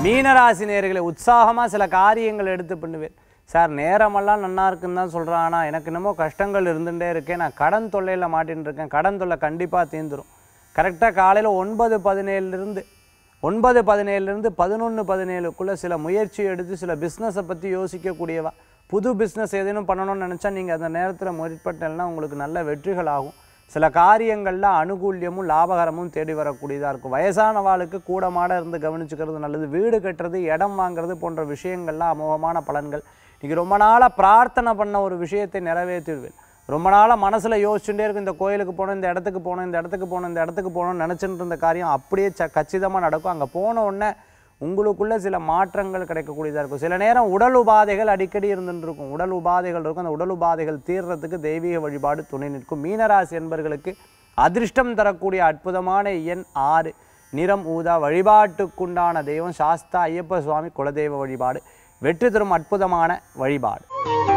மீனராசி நேர்களை உற்சாகமாக சில காரியங்கள் எடுத்து பண்ணுவேன் சார் நேரமெல்லாம் நல்லா இருக்குன்னு தான் சொல்கிறேன் ஆனால் எனக்கு என்னமோ கஷ்டங்கள் இருந்துகிட்டே இருக்கேன் நான் கடன் தொல்லையில் மாட்டின்னு இருக்கேன் கடன் தொல்லை கண்டிப்பாக தீர்ந்துரும் கரெக்டாக காலையில் ஒன்பது பதினேழுலேருந்து ஒன்பது பதினேழுலேருந்து பதினொன்று பதினேழுக்குள்ளே சில முயற்சி எடுத்து சில பிஸ்னஸை பற்றி யோசிக்கக்கூடியவா புது பிஸ்னஸ் ஏதேனும் பண்ணணும்னு நினச்சா நீங்கள் அந்த நேரத்தில் முற்பட்டேன்னா உங்களுக்கு நல்ல வெற்றிகள் ஆகும் சில காரியங்களில் அனுகூல்யமும் லாபகரமும் தேடி வரக்கூடியதாக இருக்கும் வயசானவாளுக்கு கூடமாட இருந்து கவனிச்சுக்கிறது நல்லது வீடு கட்டுறது இடம் வாங்குறது போன்ற விஷயங்கள்லாம் அமோகமான பலன்கள் நீங்கள் ரொம்ப நாளாக பிரார்த்தனை பண்ண ஒரு விஷயத்தை நிறைவேற்றிடுவேன் ரொம்ப நாளாக மனசில் யோசிச்சுட்டே இருக்கும் இந்த கோயிலுக்கு போகணும் இந்த இடத்துக்கு போகணும் இந்த இடத்துக்கு போகணும் இந்த இடத்துக்கு போகணும்னு நினச்சிட்டு இருந்த காரியம் அப்படியே ச கச்சிதமாக நடக்கும் அங்கே போன உடனே உங்களுக்குள்ள சில மாற்றங்கள் கிடைக்கக்கூடியதாக இருக்கும் சில நேரம் உடல் உபாதைகள் அடிக்கடி இருந்துட்டு இருக்கும் உடல் உபாதைகள் இருக்கும் அந்த உடல் உபாதைகள் தீர்றதுக்கு தெய்வீக வழிபாடு துணை நிற்கும் மீனராசி என்பர்களுக்கு அதிர்ஷ்டம் தரக்கூடிய அற்புதமான எண் ஆறு நிறம் ஊதா வழிபாட்டுக்குண்டான தெய்வம் சாஸ்தா ஐயப்ப சுவாமி குலதெய்வ வழிபாடு வெற்றி தரும் அற்புதமான வழிபாடு